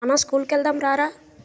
అన్న స్కూల్కి వెళ్దాం రారా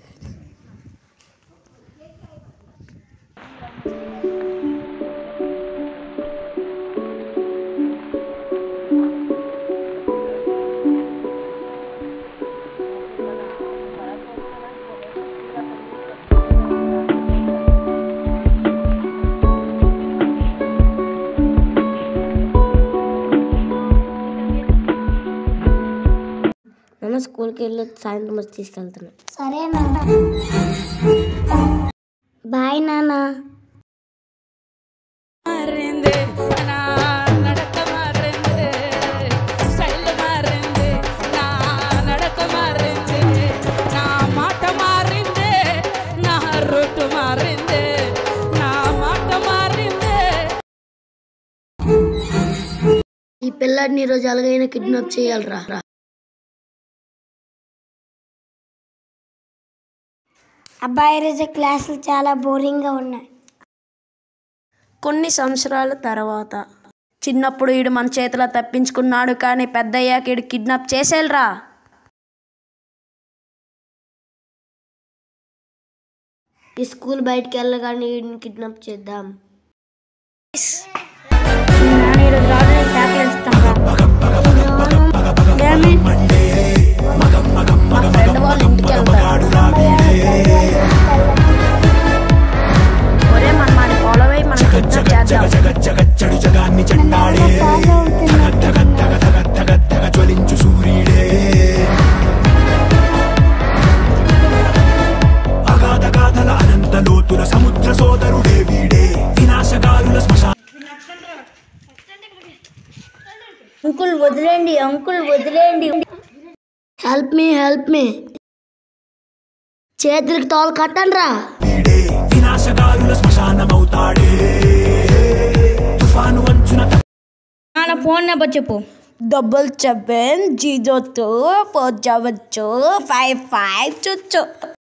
అన్న స్కూల్కి వెళ్ళి సాయంత్రం వచ్చి తీసుకెళ్తున్నా సరే నాన్న బాయ్ నాన్న മാറിണ്ട് നാ നടക്ക മാറിണ്ട് സ്റ്റൈൽ മാറിണ്ട് നാ നടക്ക മാറിണ്ട് నా మాట మారింది నా రూట్ మారింది నా మాట మారింది ఈ పిల్లాడిని ఈరోజు ఎలాగైనా కిడ్నాప్ చేయాలరా అబ్బాయి రోజు క్లాసులు చాలా బోరింగ్గా ఉన్నాయి కొన్ని సంవత్సరాల తర్వాత చిన్నప్పుడు ఈడు మన చేతిలో తప్పించుకున్నాడు కానీ పెద్ద అయ్యాక ఈడు కిడ్నాప్ చేసేయాలరా ఈ స్కూల్ బయటికి వెళ్ళగానే ఈడిని కిడ్నాప్ చేద్దాం మా ఫ్రెండ్ వాళ్ళ ఇంటికి వెళ్తారు ఒరే మన మరి ఫాలో అయ్యి మనం కిడ్నాప్ చేద్దాం అగాధగాధల అనంత లోతుల సముద్ర సోదరుడే వీడే వినాశకారుల శ్మశాన అంకుల్ వదిలేండి అంకుల్ వదిలేండి హెల్ప్ మీ హెల్ప్ మీ చేతులకి తోలు కట్టండి రా వీడే వినాశకారుల శ్మశానమవుతాడే తుఫాను అంచున నాన్న ఫోన్ నెంబర్ చెప్పు double seven zero two four seven two five five చుచ్చు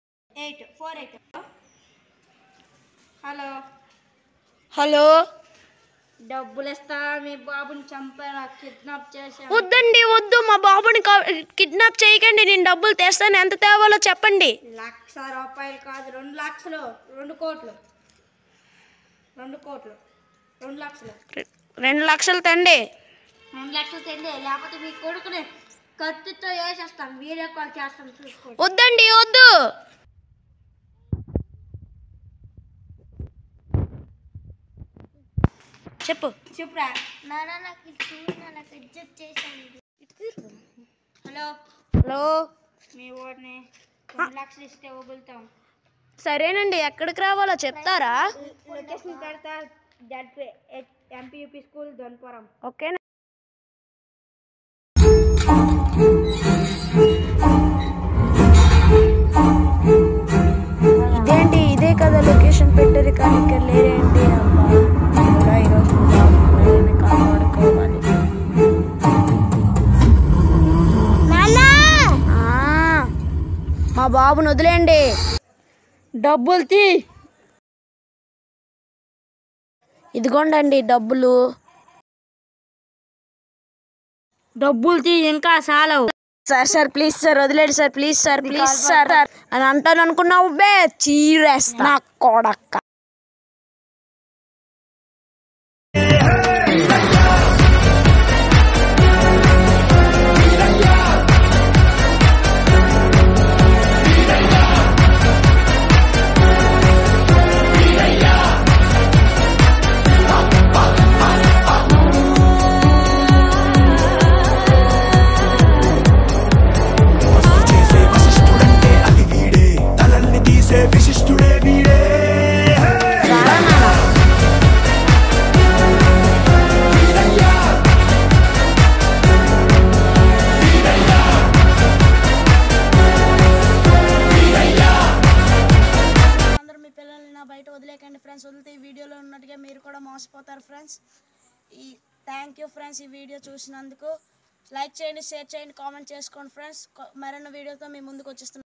హలో హలో డబ్బులు ఇస్తా మీ బాబుని చంపాను కిడ్నాప్ చేశాను వద్దండి వద్దు మా బాబుని కిడ్నాప్ చేయకండి నేను డబ్బులు తెస్తాను ఎంత తేవాలో చెప్పండి లక్ష రూపాయలు కాదు రెండు లక్షలు రెండు కోట్లు రెండు కోట్లు రెండు లక్షలు రె- రెండు లక్షలు తండి రెండు లక్షలు తెండి లేకపోతే మీ కొడుకుని కత్తితో వేసేస్తాను వీడియో కాల్ చేస్తాను చూసుకోండి వద్దండి వద్దు చెప్పు చెప్పురా నాన్న నాకు చూడు నాకు ఇజ్జత్ చేశాను హలో హలో మీ ఓడిని రెండు లక్షలు ఇస్తే వదులుతాం సరేనండి ఎక్కడికి రావాలో చెప్తారా లొకేషన్ పెడతా ZP MPUP school Donapuram okay ఇదేంటి ఇదే కదా లొకేషన్ పెట్టారు కానీ ఇక్కడ లేరేంటి అబ్బా కూడా ఈరోజు బాబుని కాపాడుకోవాలి ఆ, మా బాబుని వదిలేండి డబ్బులు తీ ఇదిగోండండి డబ్బులు డబ్బులు తీ ఇంకా చాలవు సార్ సార్ ప్లీజ్ సార్ వదిలేండి sir please sir please sir అని అంటాను అనుకున్నావు బే చీరేస్తా నా కొడక్క వస్తు చేసే వశిష్ఠుడంటే అది వీడే తలల్ని తీసే విశిష్టుడే వీడే అందరూ మీ పిల్లల్ని నా బయట వదిలేకండి ఫ్రెండ్స్ వదిలితే ఈ వీడియోలో ఉన్నట్టుగా మీరు కూడా మోసపోతారు ఫ్రెండ్స్ ఈ థ్యాంక్ యూ ఫ్రెండ్స్ ఈ వీడియో చూసినందుకు లైక్ చేయండి షేర్ చేయండి కామెంట్ చేసుకోండి ఫ్రెండ్స్ మరిన్ని వీడియోతో మీ ముందుకు వచ్చేస్తున్నాను